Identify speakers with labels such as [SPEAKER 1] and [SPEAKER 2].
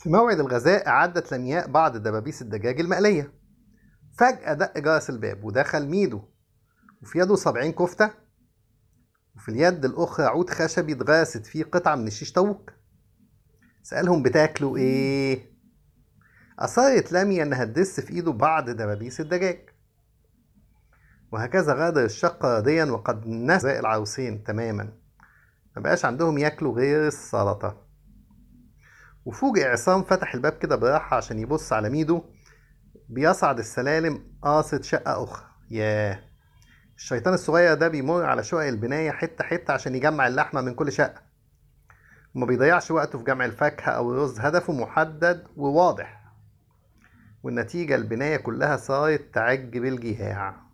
[SPEAKER 1] في موعد الغذاء أعدت لمياء بعض دبابيس الدجاج المقلية فجأة دق جرس الباب ودخل ميدو وفي يده سبعين كفتة وفي اليد الأخرى عود خشبي اتغرست فيه قطعة من الشيش طاووق سألهم بتاكلوا إيه؟ أصرت لميا إنها تدس في إيده بعض دبابيس الدجاج وهكذا غادر الشقة راضيا وقد نسى العروسين تماما مبقاش عندهم ياكلوا غير السلطة وفوجئ عصام فتح الباب كده براحة عشان يبص على ميدو بيصعد السلالم قاصد شقة أخرى ياه الشيطان الصغير ده بيمر على شقق البناية حتة حتة عشان يجمع اللحمة من كل شقة وما بيضيعش وقته في جمع الفاكهة أو الرز هدفه محدد وواضح والنتيجة البناية كلها صارت تعج بالجياع